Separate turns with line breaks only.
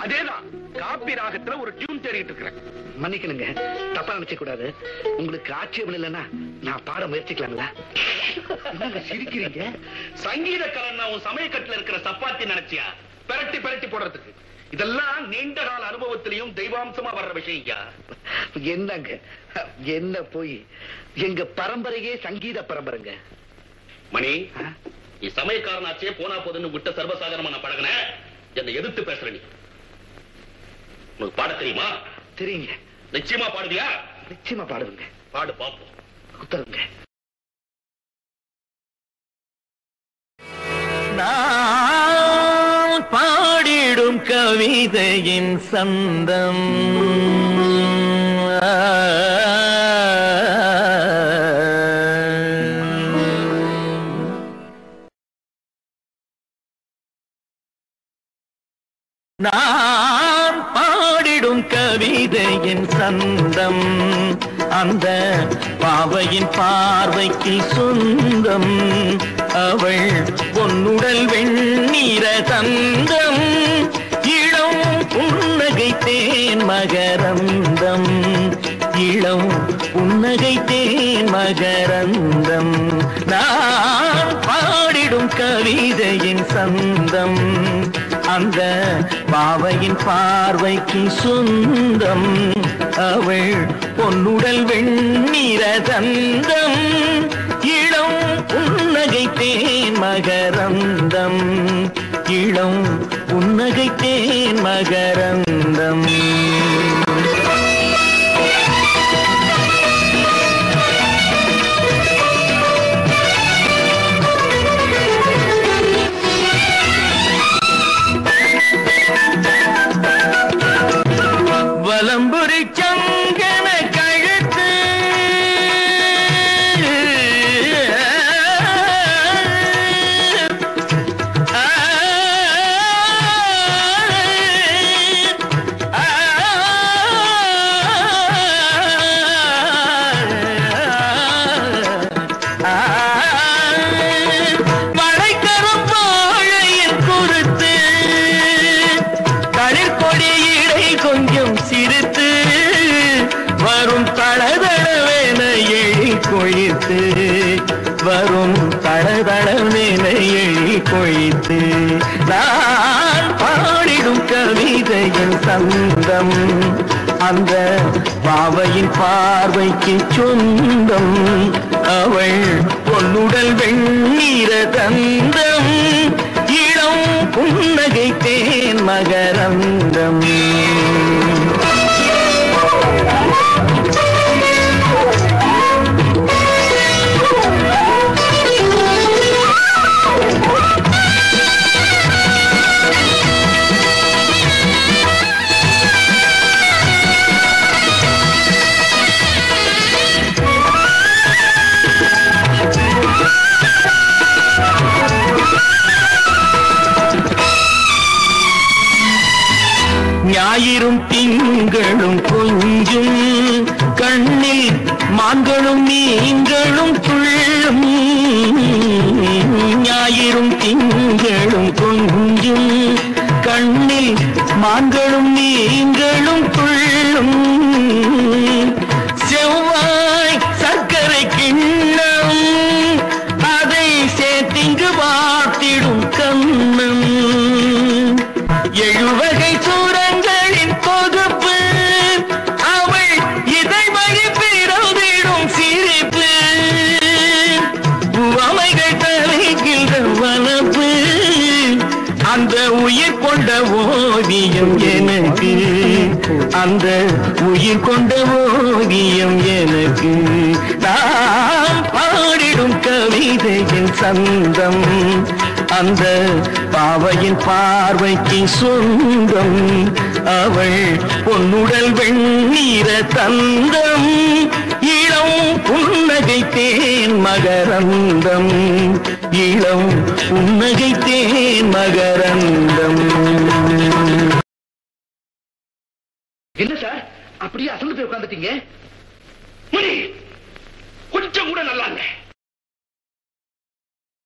அதேதான் காப்பி ராகத்துல ஒரு டியூன் தேடிட்டு இருக்கிறேன்
மன்னிக்கணுங்க தப்பா நினைச்ச கூடாது உங்களுக்கு ஆட்சேபம் இல்லைன்னா நான் பாட முயற்சிக்கலாங்களா என்னங்க சிரிக்கிறீங்க
சங்கீத கலன்னா உன் சமயக்கட்டுல இருக்கிற சப்பாத்தி நினைச்சியா பெரட்டி பெரட்டி போடுறதுக்கு இதெல்லாம் நீண்ட கால அனுபவத்திலையும் தெய்வாம்சமா வர்ற விஷயம்யா
என்னங்க என்ன போய் எங்க பரம்பரையே சங்கீத பரம்பரைங்க
மணி
ஆ?
நீ சமயக்காரனாச்சே போனா போதுன்னு விட்ட சர்வசாதாரணமா நான் பழகினேன் என்னை எதிர்த்து பேசுற நீ உனக்கு பாட தெரியுமா
தெரியுங்க
நிச்சயமா பாடுவியா
நிச்சயமா பாடுவேங்க
பாடு பாப்போம்
உத்தரவுங்க
நான் பாடிடும் கவிதையின் சந்தம் நான் பாடிடும் கவிதையின் சந்தம் அந்த பாவையின் பார்வைக்கு சொந்தம் அவள் பொன்னுடல் வெண்ணீர தந்தம் இளம் புன்னகை தேன் மகரந்தம் இளம் புன்னகை தேன் மகரந்தம் நான் பாடிடும் கவிதையின் சந்தம் அந்த பாவையின் பார்வைக்கு சொந்தம் அவள் பொன்னுடல் வெண்ணீர தந்தம் இளம் புன்னகை தேன் மகரந்தம் இளம் புன்னகை தேன் மகரந்தம் வலம்புரி சங்கன கழுத்து மழைக்கரும் வாழையின் குருத்து தளிர்கொடி இடை கொஞ்சம் சிரித்து வரும் தளதளவென எழி கொழித்து வரும் தளதளவென எழி கொழித்து நான் பாடிடும் கவிதையின் சந்தம் அந்த பாவையின் பார்வைக்கு சொந்தம் அவள் பொன்னுடல் வெண்ணீர தந்தம் இளம் புன்னகை தேன் மகரந்தம் ஞாயிறும் திங்களும் கொஞ்சும் கண்ணில் மான்களும் மீன்களும் துள்ளும் ஞாயிறும் திங்களும் கொஞ்சும் கண்ணில் மான்களும் மீன்களும் துள்ளும் செவ்வாய் சர்க்கரை கிண்ணம் அதை சேர்த்திங்கு பார்த்திடும் கண்ணம் எழுவகை சூரங்களின் தொகுப்பு அவள் இதை மகிழ்ந்திடும் சிரிப்பு உவமைகள் தலைகின்ற வனப்பு அந்த உயிர் கொண்ட ஓவியம் எனக்கு அந்த உயிர் கொண்ட ஓவியம் எனக்கு நான் பாடிடும் கவிதையின் சந்தம் அந்த பாவையின் பார்வைக்கு சொந்தம் அவள் பொன்னுடல் வெண்ணீர தந்தம் இளம் புன்னகை தேன் மகரந்தம் இளம் புன்னகை தேன் மகரந்தம்
என்ன சார் அப்படியே அசந்து போய் உட்காந்துட்டீங்க மணி